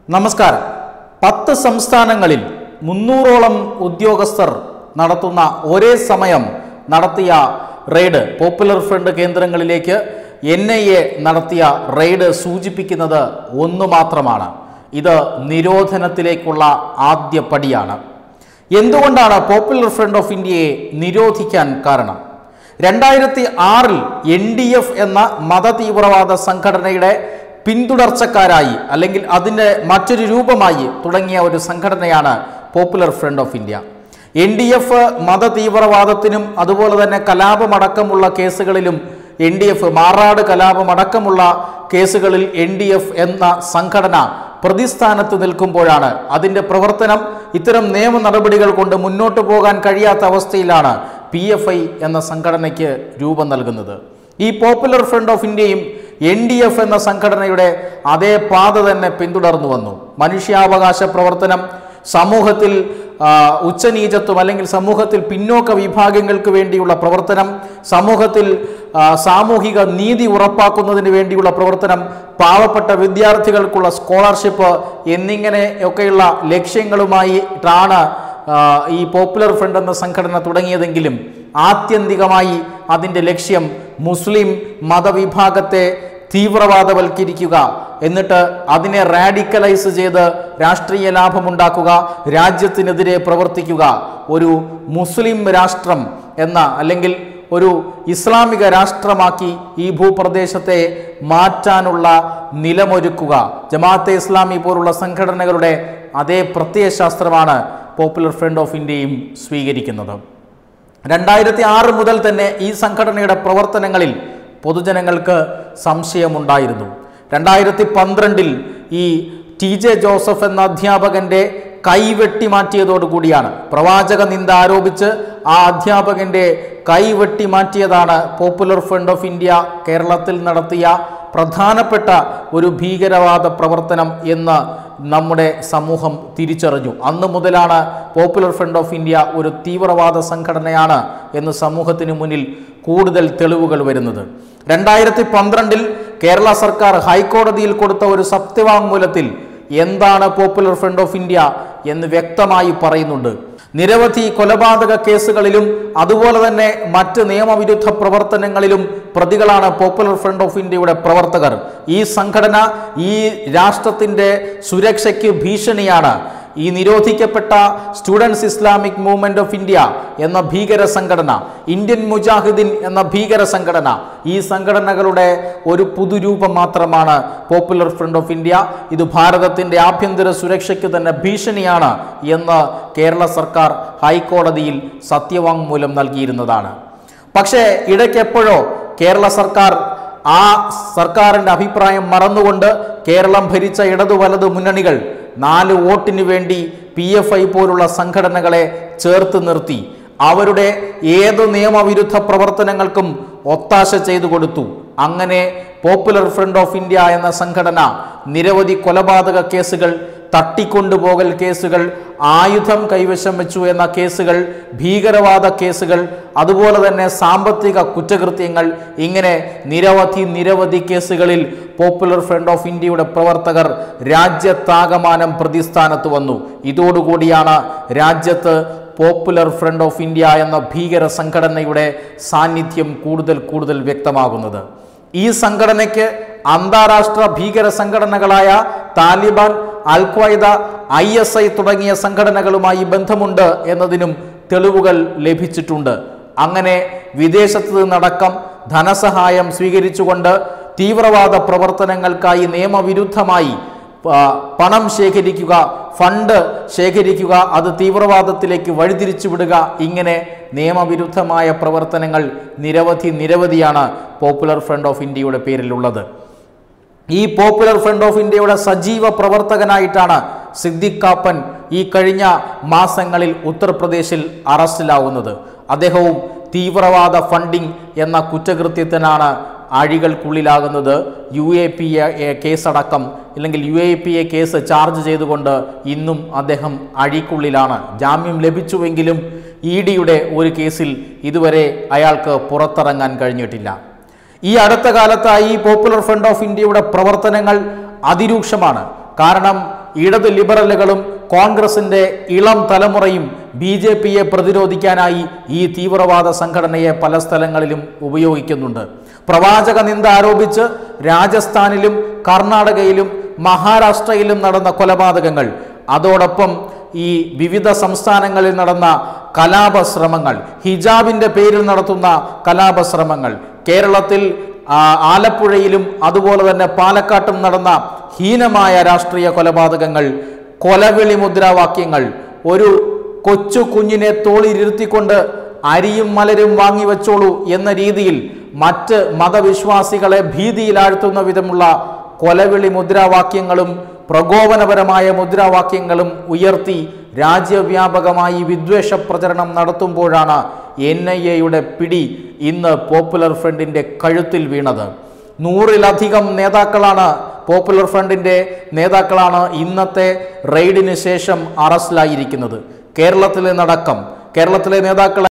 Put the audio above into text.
നമസ്കാരം പത്ത് സംസ്ഥാനങ്ങളിൽ മുന്നൂറോളം ഉദ്യോഗസ്ഥർ നടത്തുന്ന ഒരേ സമയം നടത്തിയ റെയ്ഡ് പോപ്പുലർ ഫ്രണ്ട് കേന്ദ്രങ്ങളിലേക്ക് എൻ ഐ എ നടത്തിയ റെയ്ഡ് സൂചിപ്പിക്കുന്നത് ഒന്നു മാത്രമാണ് ഇത് നിരോധനത്തിലേക്കുള്ള ആദ്യ പടിയാണ് എന്തുകൊണ്ടാണ് പോപ്പുലർ ഫ്രണ്ട് ഓഫ് ഇന്ത്യയെ നിരോധിക്കാൻ കാരണം രണ്ടായിരത്തി ആറിൽ എൻ ഡി എഫ് എന്ന മതതീവ്രവാദ സംഘടനയുടെ പിന്തുടർച്ചക്കാരായി അല്ലെങ്കിൽ അതിൻ്റെ മറ്റൊരു രൂപമായി തുടങ്ങിയ ഒരു സംഘടനയാണ് Popular Front of India N D F മതതീവ്രവാദത്തിനും അതുപോലെ തന്നെ കലാപമടക്കമുള്ള കേസുകളിലും എൻ ഡി എഫ് മാറാട് കലാപമടക്കമുള്ള കേസുകളിൽ എൻ ഡി എഫ് എന്ന സംഘടന പ്രതിസ്ഥാനത്ത് നിൽക്കുമ്പോഴാണ് അതിൻ്റെ പ്രവർത്തനം ഇത്തരം നിയമ നടപടികൾ കൊണ്ട് മുന്നോട്ട് പോകാൻ കഴിയാത്ത അവസ്ഥയിലാണ് പി എഫ് ഐ എന്ന സംഘടനയ്ക്ക് രൂപം നൽകുന്നത് ഈ പോപ്പുലർ ഫ്രണ്ട് ഓഫ് ഇന്ത്യയും എൻ ഡി എഫ് എന്ന സംഘടനയുടെ അതേ പാത തന്നെ പിന്തുടർന്നു വന്നു മനുഷ്യാവകാശ പ്രവർത്തനം സമൂഹത്തിൽ ആ, ഉച്ചനീചത്വം അല്ലെങ്കിൽ സമൂഹത്തിൽ പിന്നോക്ക വിഭാഗങ്ങൾക്ക് വേണ്ടിയുള്ള പ്രവർത്തനം സമൂഹത്തിൽ ആ, സാമൂഹിക നീതി ഉറപ്പാക്കുന്നതിന് വേണ്ടിയുള്ള പ്രവർത്തനം പാവപ്പെട്ട വിദ്യാർത്ഥികൾക്കുള്ള സ്കോളർഷിപ്പ് എന്നിങ്ങനെയൊക്കെയുള്ള ലക്ഷ്യങ്ങളുമായിട്ടാണ് ആ, ഈ പോപ്പുലർ ഫ്രണ്ട് എന്ന സംഘടന തുടങ്ങിയതെങ്കിലും ആത്യന്തികമായി അതിൻ്റെ ലക്ഷ്യം മുസ്ലിം മതവിഭാഗത്തെ തീവ്രവാദവൽക്കരിക്കുക എന്നിട്ട് അതിനെ റാഡിക്കലൈസ് ചെയ്ത് രാഷ്ട്രീയ ലാഭമുണ്ടാക്കുക രാജ്യത്തിനെതിരെ പ്രവർത്തിക്കുക ഒരു മുസ്ലിം രാഷ്ട്രം എന്ന അല്ലെങ്കിൽ ഒരു ഇസ്ലാമിക രാഷ്ട്രമാക്കി ഈ ഭൂപ്രദേശത്തെ മാറ്റാനുള്ള നിലമൊരുക്കുക ജമാഅത്തെ ഇസ്ലാമി പോലുള്ള സംഘടനകളുടെ അതേ പ്രത്യയശാസ്ത്രമാണ് പോപ്പുലർ ഫ്രണ്ട് ഓഫ് ഇന്ത്യയും സ്വീകരിക്കുന്നത് രണ്ടായിരത്തി ആറ് മുതൽ തന്നെ ഈ സംഘടനയുടെ പ്രവർത്തനങ്ങളിൽ പൊതുജനങ്ങൾക്ക് സംശയമുണ്ടായിരുന്നു രണ്ടായിരത്തി പന്ത്രണ്ടിൽ ഈ ടി ജെ ജോസഫ് എന്ന അധ്യാപകന്റെ കൈ വെട്ടിമാറ്റിയതോടുകൂടിയാണ് പ്രവാചക നിന്ദ ആരോപിച്ച് ആ അധ്യാപകന്റെ കൈ വെട്ടിമാറ്റിയതാണ് പോപ്പുലർ ഫ്രണ്ട് ഓഫ് ഇന്ത്യ കേരളത്തിൽ നടത്തിയ പ്രധാനപ്പെട്ട ഒരു ഭീകരവാദ പ്രവർത്തനം എന്ന് നമ്മുടെ സമൂഹം തിരിച്ചറിഞ്ഞു അന്ന് മുതലാണ് പോപ്പുലർ ഫ്രണ്ട് ഓഫ് ഇന്ത്യ ഒരു തീവ്രവാദ സംഘടനയാണ് എന്ന് സമൂഹത്തിന് മുന്നിൽ കൂടുതൽ തെളിവുകൾ വരുന്നത് രണ്ടായിരത്തി പന്ത്രണ്ടിൽ കേരള സർക്കാർ ഹൈക്കോടതിയിൽ കൊടുത്ത ഒരു സത്യവാങ്മൂലത്തിൽ എന്താണ് പോപ്പുലർ ഫ്രണ്ട് ഓഫ് ഇന്ത്യ എന്ന് വ്യക്തമായി പറയുന്നുണ്ട് നിരവധി കൊലപാതക കേസുകളിലും അതുപോലെ തന്നെ മറ്റ് നിയമവിരുദ്ധ പ്രവർത്തനങ്ങളിലും പ്രതികളാണ് പോപ്പുലർ ഫ്രണ്ട് ഓഫ് ഇന്ത്യയുടെ പ്രവർത്തകർ ഈ സംഘടന ഈ രാഷ്ട്രത്തിൻ്റെ സുരക്ഷയ്ക്ക് ഭീഷണിയാണ് ഈ നിരോധിക്കപ്പെട്ട Students Islamic Movement of India എന്ന ഭീകര സംഘടന ഇന്ത്യൻ മുജാഹിദീൻ എന്ന ഭീകര സംഘടന ഈ സംഘടനകളുടെ ഒരു പുതുരൂപം മാത്രമാണ് പോപ്പുലർ ഫ്രണ്ട് ഓഫ് ഇന്ത്യ ഇത് ഭാരതത്തിൻ്റെ ആഭ്യന്തര സുരക്ഷയ്ക്ക് തന്നെ ഭീഷണിയാണ് എന്ന് കേരള സർക്കാർ ഹൈക്കോടതിയിൽ സത്യവാങ്മൂലം നൽകിയിരുന്നതാണ് പക്ഷേ ഇടയ്ക്കെപ്പോഴോ കേരള സർക്കാർ ആ സർക്കാരിൻ്റെ അഭിപ്രായം മറന്നുകൊണ്ട് കേരളം ഭരിച്ച ഇടതു വലതു മുന്നണികൾ നാല് വോട്ടിന് വേണ്ടി പി എഫ് ഐ പോലുള്ള സംഘടനകളെ ചേർത്ത് നിർത്തി അവരുടെ ഏത് നിയമവിരുദ്ധ പ്രവർത്തനങ്ങൾക്കും ഒത്താശ ചെയ്തു കൊടുത്തു അങ്ങനെ പോപ്പുലർ ഫ്രണ്ട് ഓഫ് ഇന്ത്യ എന്ന സംഘടന നിരവധി കൊലപാതക കേസുകൾ തട്ടിക്കൊണ്ടുപോകൽ കേസുകൾ ആയുധം കൈവശം വെച്ചു എന്ന കേസുകൾ ഭീകരവാദ കേസുകൾ അതുപോലെ തന്നെ സാമ്പത്തിക കുറ്റകൃത്യങ്ങൾ ഇങ്ങനെ നിരവധി നിരവധി കേസുകളിൽ പോപ്പുലർ ഫ്രണ്ട് ഓഫ് ഇന്ത്യയുടെ പ്രവർത്തകർ രാജ്യത്താകമാനം പ്രതിസ്ഥാനത്ത് വന്നു ഇതോടുകൂടിയാണ് രാജ്യത്ത് പോപ്പുലർ ഫ്രണ്ട് ഓഫ് ഇന്ത്യ എന്ന ഭീകര സംഘടനയുടെ സാന്നിധ്യം കൂടുതൽ കൂടുതൽ വ്യക്തമാകുന്നത് ഈ സംഘടനയ്ക്ക് അന്താരാഷ്ട്ര ഭീകര സംഘടനകളായ Taliban al Qaeda I S I തുടങ്ങിയ സംഘടനകളുമായി ബന്ധമുണ്ട് എന്നതിനും തെളിവുകൾ ലഭിച്ചിട്ടുണ്ട് അങ്ങനെ വിദേശത്ത് നിന്നടക്കം ധനസഹായം സ്വീകരിച്ചുകൊണ്ട് തീവ്രവാദ പ്രവർത്തനങ്ങൾക്കായി നിയമവിരുദ്ധമായി ആ, പണം ശേഖരിക്കുക ഫണ്ട് ശേഖരിക്കുക അത് തീവ്രവാദത്തിലേക്ക് വഴിതിരിച്ചു വിടുക ഇങ്ങനെ നിയമവിരുദ്ധമായ പ്രവർത്തനങ്ങൾ നിരവധി നിരവധിയാണ് പോപ്പുലർ ഫ്രണ്ട് ഓഫ് ഇന്ത്യയുടെ പേരിലുള്ളത് ഈ പോപ്പുലർ ഫ്രണ്ട് ഓഫ് ഇന്ത്യയുടെ സജീവ പ്രവർത്തകനായിട്ടാണ് സിദ്ദിഖ് കാപ്പൻ ഈ കഴിഞ്ഞ മാസങ്ങളിൽ ഉത്തർപ്രദേശിൽ അറസ്റ്റിലാവുന്നത് അദ്ദേഹവും തീവ്രവാദ ഫണ്ടിംഗ് എന്ന കുറ്റകൃത്യത്തിനാണ് അഴികൾക്കുള്ളിലാകുന്നത് യു എ പി എ കേസടക്കം അല്ലെങ്കിൽ U A P A case charge ചെയ്തുകൊണ്ട് ഇന്നും അദ്ദേഹം അഴിക്കുള്ളിലാണ് ജാമ്യം ലഭിച്ചുവെങ്കിലും ഇ ഡിയുടെ ഒരു കേസിൽ ഇതുവരെ അയാൾക്ക് പുറത്തിറങ്ങാൻ കഴിഞ്ഞിട്ടില്ല ഈ അടുത്ത കാലത്തായി പോപ്പുലർ ഫ്രണ്ട് ഓഫ് ഇന്ത്യയുടെ പ്രവർത്തനങ്ങൾ അതിരൂക്ഷമാണ് കാരണം ഇടത് ലിബറലുകളും കോൺഗ്രസിന്റെ ഇളം തലമുറയും ബി ജെ പിയെ പ്രതിരോധിക്കാനായി ഈ തീവ്രവാദ സംഘടനയെ പല സ്ഥലങ്ങളിലും ഉപയോഗിക്കുന്നുണ്ട് പ്രവാചക നിന്ദ ആരോപിച്ച് രാജസ്ഥാനിലും കർണാടകയിലും മഹാരാഷ്ട്രയിലും നടന്ന കൊലപാതകങ്ങൾ അതോടൊപ്പം ഈ വിവിധ സംസ്ഥാനങ്ങളിൽ നടന്ന കലാപശ്രമങ്ങൾ ഹിജാബിന്റെ പേരിൽ നടത്തുന്ന കലാപശ്രമങ്ങൾ കേരളത്തിൽ ആ, ആലപ്പുഴയിലും അതുപോലെ തന്നെ പാലക്കാട്ടും നടന്ന ഹീനമായ രാഷ്ട്രീയ കൊലപാതകങ്ങൾ കൊലവിളി മുദ്രാവാക്യങ്ങൾ ഒരു കൊച്ചു കുഞ്ഞിനെ തോളിലിരുത്തിക്കൊണ്ട് അരിയും മലരും വാങ്ങിവെച്ചോളൂ എന്ന രീതിയിൽ മറ്റ് മതവിശ്വാസികളെ ഭീതിയിലാഴ്ത്തുന്ന വിധമുള്ള കൊലവിളി മുദ്രാവാക്യങ്ങളും പ്രകോപനപരമായ മുദ്രാവാക്യങ്ങളും ഉയർത്തി രാജ്യവ്യാപകമായി വിദ്വേഷ പ്രചരണം നടത്തുമ്പോഴാണ് എൻ ഐ എയുടെ പിടി ഇന്ന് പോപ്പുലർ ഫ്രണ്ടിന്റെ കഴുത്തിൽ വീണത് നൂറിലധികം നേതാക്കളാണ് പോപ്പുലർ ഫ്രണ്ടിന്റെ നേതാക്കളാണ് ഇന്നത്തെ റെയ്ഡിന് ശേഷം അറസ്റ്റിലായിരിക്കുന്നത് കേരളത്തിലെ നടക്കം കേരളത്തിലെ നേതാക്കൾ